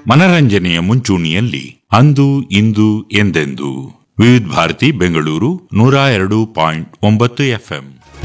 ಮನರಂಜನೆಯ ಮುಂಚೂಣಿಯಲ್ಲಿ ಅಂದು ಇಂದು ಎಂದೆಂದು ವಿವಿಧ ಭಾರತಿ ಬೆಂಗಳೂರು ನೂರ ಎರಡು ಪಾಯಿಂಟ್ ಒಂಬತ್ತು ಎಫ್ಎಂ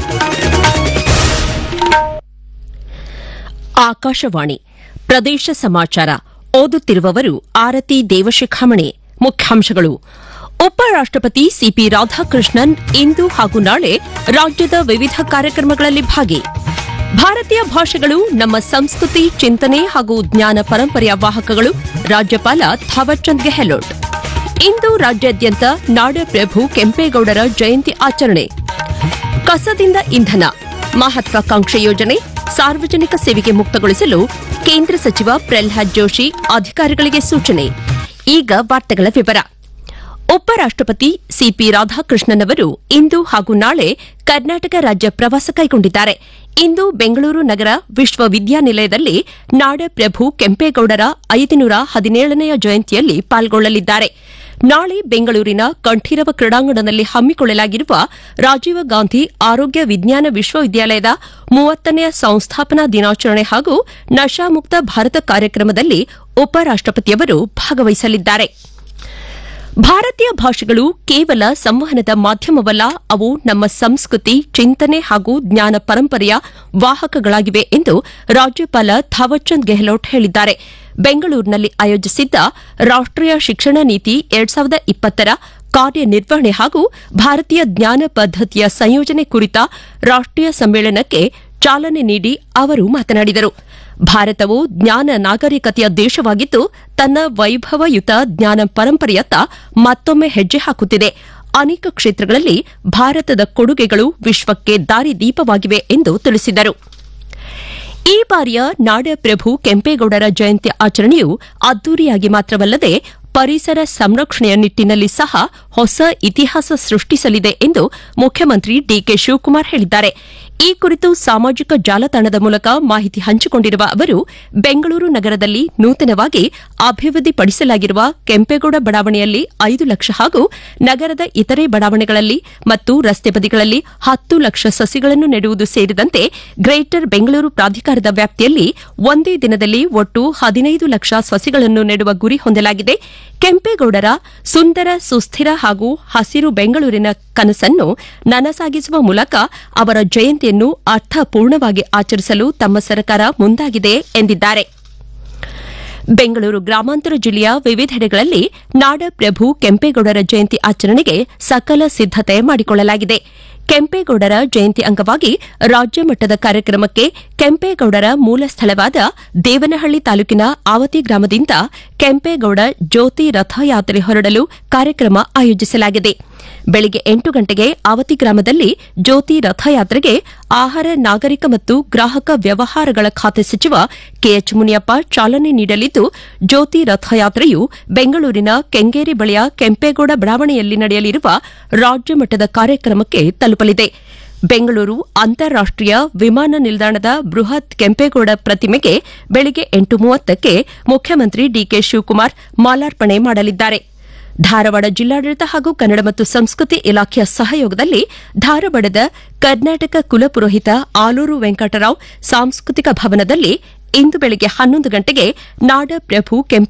ಆಕಾಶವಾಣಿ ಪ್ರದೇಶ ಸಮಾಚಾರ ಓದುತ್ತಿರುವವರು ಆರತಿ ದೇವಶಿಖಾಮಣಿ ಮುಖ್ಯಾಂಶಗಳು ಉಪರಾಷ್ಟಪತಿ ಸಿಪಿ ರಾಧಾಕೃಷ್ಣನ್ ಇಂದು ಹಾಗೂ ನಾಳೆ ರಾಜ್ಯದ ವಿವಿಧ ಕಾರ್ಯಕ್ರಮಗಳಲ್ಲಿ ಭಾಗಿ ಭಾರತೀಯ ಭಾಷೆಗಳು ನಮ್ಮ ಸಂಸ್ಕೃತಿ ಚಿಂತನೆ ಹಾಗೂ ಜ್ಞಾನ ಪರಂಪರೆಯ ವಾಹಕಗಳು ರಾಜ್ಯಪಾಲ ಥಾವರ್ಚಂದ್ ಗೆಹ್ಲೋಟ್ ಇಂದು ರಾಜ್ಯಾದ್ಯಂತ ನಾಡಪ್ರಭು ಕೆಂಪೇಗೌಡರ ಜಯಂತಿ ಆಚರಣೆ ಕಸದಿಂದ ಇಂಧನ ಮಹತ್ವಾಕಾಂಕ್ಷೆ ಯೋಜನೆ ಸಾರ್ವಜನಿಕ ಸೇವೆಗೆ ಮುಕ್ತಗೊಳಿಸಲು ಕೇಂದ್ರ ಸಚಿವ ಪ್ರಲ್ಹಾದ್ ಜೋಶಿ ಅಧಿಕಾರಿಗಳಿಗೆ ಸೂಚನೆ ಈಗ ವಾರ್ತೆಗಳ ವಿವರ ಉಪರಾಷ್ಟಪತಿ ಸಿಪಿ ರಾಧಾಕೃಷ್ಣನ್ ಅವರು ಇಂದು ಹಾಗೂ ನಾಳೆ ಕರ್ನಾಟಕ ರಾಜ್ಯ ಪ್ರವಾಸ ಕೈಗೊಂಡಿದ್ದಾರೆ ಇಂದು ಬೆಂಗಳೂರು ನಗರ ವಿಶ್ವವಿದ್ಯಾನಿಲಯದಲ್ಲಿ ನಾಡಪ್ರಭು ಕೆಂಪೇಗೌಡರ ಐದುನೂರ ಹದಿನೇಳನೆಯ ಜಯಂತಿಯಲ್ಲಿ ಪಾಲ್ಗೊಳ್ಳಲಿದ್ದಾರೆ ನಾಳೆ ಬೆಂಗಳೂರಿನ ಕಂಠೀರವ ಕ್ರೀಡಾಂಗಣದಲ್ಲಿ ಹಮ್ಮಿಕೊಳ್ಳಲಾಗಿರುವ ರಾಜೀವ ಗಾಂಧಿ ಆರೋಗ್ಯ ವಿಜ್ಞಾನ ವಿಶ್ವವಿದ್ಯಾಲಯದ ಮೂವತ್ತನೆಯ ಸಂಸ್ಥಾಪನಾ ದಿನಾಚರಣೆ ಹಾಗೂ ನಶಾಮುಕ್ತ ಭಾರತ ಕಾರ್ಯಕ್ರಮದಲ್ಲಿ ಉಪರಾಷ್ಟಪತಿಯವರು ಭಾಗವಹಿಸಲಿದ್ದಾರೆ ಭಾರತೀಯ ಭಾಷೆಗಳು ಕೇವಲ ಸಂವಹನದ ಮಾಧ್ಯಮವಲ್ಲ ಅವು ನಮ್ಮ ಸಂಸ್ಕೃತಿ ಚಿಂತನೆ ಹಾಗೂ ಜ್ಞಾನ ಪರಂಪರೆಯ ವಾಹಕಗಳಾಗಿವೆ ಎಂದು ರಾಜ್ಯಪಾಲ ಥಾವರ್ಚಂದ್ ಗೆಹ್ಲೋಟ್ ಹೇಳಿದ್ದಾರೆ ಬೆಂಗಳೂರಿನಲ್ಲಿ ಆಯೋಜಿಸಿದ್ದ ರಾಷ್ಟೀಯ ಶಿಕ್ಷಣ ನೀತಿ ಎರಡ್ ಸಾವಿರದ ಇಪ್ಪತ್ತರ ಕಾರ್ಯನಿರ್ವಹಣೆ ಹಾಗೂ ಭಾರತೀಯ ಜ್ಞಾನ ಪದ್ದತಿಯ ಸಂಯೋಜನೆ ಕುರಿತ ರಾಷ್ಟೀಯ ಸಮ್ಮೇಳನಕ್ಕೆ ಚಾಲನೆ ನೀಡಿ ಅವರು ಮಾತನಾಡಿದರು ಭಾರತವು ಜ್ಞಾನ ನಾಗರಿಕತೆಯ ದೇಶವಾಗಿದ್ದು ತನ್ನ ವೈಭವಯುತ ಜ್ಞಾನ ಪರಂಪರೆಯತ್ತ ಮತ್ತೊಮ್ಮೆ ಹೆಜ್ಜೆ ಹಾಕುತ್ತಿದೆ ಅನೇಕ ಕ್ಷೇತ್ರಗಳಲ್ಲಿ ಭಾರತದ ಕೊಡುಗೆಗಳು ವಿಶ್ವಕ್ಕೆ ದಾರಿದೀಪವಾಗಿವೆ ಎಂದು ತಿಳಿಸಿದರು ಈ ಬಾರಿಯ ನಾಡಪ್ರಭು ಕೆಂಪೇಗೌಡರ ಜಯಂತಿ ಆಚರಣೆಯು ಅದ್ದೂರಿಯಾಗಿ ಮಾತ್ರವಲ್ಲದೆ ಪರಿಸರ ಸಂರಕ್ಷಣೆಯ ನಿಟ್ಟಿನಲ್ಲಿ ಸಹ ಹೊಸ ಇತಿಹಾಸ ಸೃಷ್ಟಿಸಲಿದೆ ಎಂದು ಮುಖ್ಯಮಂತ್ರಿ ಡಿಕೆ ಶಿವಕುಮಾರ್ ಹೇಳಿದ್ದಾರೆ ಈ ಕುರಿತು ಸಾಮಾಜಿಕ ಜಾಲತಾಣದ ಮೂಲಕ ಮಾಹಿತಿ ಹಂಚಿಕೊಂಡಿರುವ ಅವರು ಬೆಂಗಳೂರು ನಗರದಲ್ಲಿ ನೂತನವಾಗಿ ಅಭಿವೃದ್ಧಿಪಡಿಸಲಾಗಿರುವ ಕೆಂಪೇಗೌಡ ಬಡಾವಣೆಯಲ್ಲಿ ಐದು ಲಕ್ಷ ಹಾಗೂ ನಗರದ ಇತರೆ ಬಡಾವಣೆಗಳಲ್ಲಿ ಮತ್ತು ರಸ್ತೆ ಬದಿಗಳಲ್ಲಿ ಹತ್ತು ಲಕ್ಷ ಸಸಿಗಳನ್ನು ನೆಡುವುದು ಸೇರಿದಂತೆ ಗ್ರೇಟರ್ ಬೆಂಗಳೂರು ಪ್ರಾಧಿಕಾರದ ವ್ಯಾಪ್ತಿಯಲ್ಲಿ ಒಂದೇ ದಿನದಲ್ಲಿ ಒಟ್ಟು ಹದಿನೈದು ಲಕ್ಷ ಸಸಿಗಳನ್ನು ನೆಡುವ ಗುರಿ ಹೊಂದಲಾಗಿದೆ ಕೆಂಪೇಗೌಡರ ಸುಂದರ ಸುಸ್ಥಿರ ಹಾಗೂ ಹಸಿರು ಬೆಂಗಳೂರಿನ ಕನಸನ್ನು ನನಸಾಗಿಸುವ ಮೂಲಕ ಅವರ ಜಯಂತಿಯನ್ನು ಅರ್ಥಪೂರ್ಣವಾಗಿ ಆಚರಿಸಲು ತಮ್ಮ ಸರ್ಕಾರ ಮುಂದಾಗಿದೆ ಎಂದಿದ್ದಾರೆ ಬೆಂಗಳೂರು ಗ್ರಾಮಾಂತರ ಜಿಲ್ಲೆಯ ವಿವಿಧೆಡೆಗಳಲ್ಲಿ ನಾಡಪ್ರಭು ಕೆಂಪೇಗೌಡರ ಜಯಂತಿ ಆಚರಣೆಗೆ ಸಕಲ ಸಿದ್ದತೆ ಮಾಡಿಕೊಳ್ಳಲಾಗಿದೆ ಕೆಂಪೇಗೌಡರ ಜಯಂತಿ ಅಂಗವಾಗಿ ರಾಜ್ಯ ಮಟ್ಟದ ಕಾರ್ಯಕ್ರಮಕ್ಕೆ ಕೆಂಪೇಗೌಡರ ಮೂಲ ಸ್ಥಳವಾದ ದೇವನಹಳ್ಳಿ ತಾಲೂಕಿನ ಆವತಿ ಗ್ರಾಮದಿಂದ ಕೆಂಪೇಗೌಡ ಜ್ಯೋತಿ ರಥಯಾತ್ರೆ ಹೊರಡಲು ಕಾರ್ಯಕ್ರಮ ಆಯೋಜಿಸಲಾಗಿದೆ ಬೆಳಗ್ಗೆ ಎಂಟು ಗಂಟೆಗೆ ಆವತಿ ಗ್ರಾಮದಲ್ಲಿ ಜ್ಯೋತಿ ರಥಯಾತ್ರೆಗೆ ಆಹಾರ ನಾಗರಿಕ ಮತ್ತು ಗ್ರಾಹಕ ವ್ಯವಹಾರಗಳ ಖಾತೆ ಸಚಿವ ಕೆಎಚ್ ಮುನಿಯಪ್ಪ ಚಾಲನೆ ನೀಡಲಿದ್ದು ಜ್ಯೋತಿ ರಥಯಾತ್ರೆಯು ಬೆಂಗಳೂರಿನ ಕೆಂಗೇರಿ ಬಳಿಯ ಕೆಂಪೇಗೌಡ ಬಡಾವಣೆಯಲ್ಲಿ ನಡೆಯಲಿರುವ ರಾಜ್ಯ ಮಟ್ಟದ ಕಾರ್ಯಕ್ರಮಕ್ಕೆ ತಲುಪಲಿದೆ ಬೆಂಗಳೂರು ಅಂತಾರಾಷ್ಟೀಯ ವಿಮಾನ ನಿಲ್ದಾಣದ ಬೃಹತ್ ಕೆಂಪೇಗೌಡ ಪ್ರತಿಮೆಗೆ ಬೆಳಗ್ಗೆ ಎಂಟು ಮೂವತ್ತಕ್ಕೆ ಮುಖ್ಯಮಂತ್ರಿ ಡಿಕೆ ಶಿವಕುಮಾರ್ ಮಾಲಾರ್ಪಣೆ ಮಾಡಲಿದ್ದಾರೆ ಧಾರವಾಡ ಜಿಲ್ಲಾಡಳಿತ ಹಾಗೂ ಕನ್ನಡ ಮತ್ತು ಸಂಸ್ಕೃತಿ ಇಲಾಖೆಯ ಸಹಯೋಗದಲ್ಲಿ ಧಾರವಾಡದ ಕರ್ನಾಟಕ ಕುಲಪುರೋಹಿತ ಆಲೂರು ವೆಂಕಟರಾವ್ ಸಾಂಸ್ಕೃತಿಕ ಭವನದಲ್ಲಿ ಇಂದು ಬೆಳಗ್ಗೆ ಹನ್ನೊಂದು ಗಂಟೆಗೆ ನಾಡಪ್ರಭು ಕೆಂಪೇಗೌಡ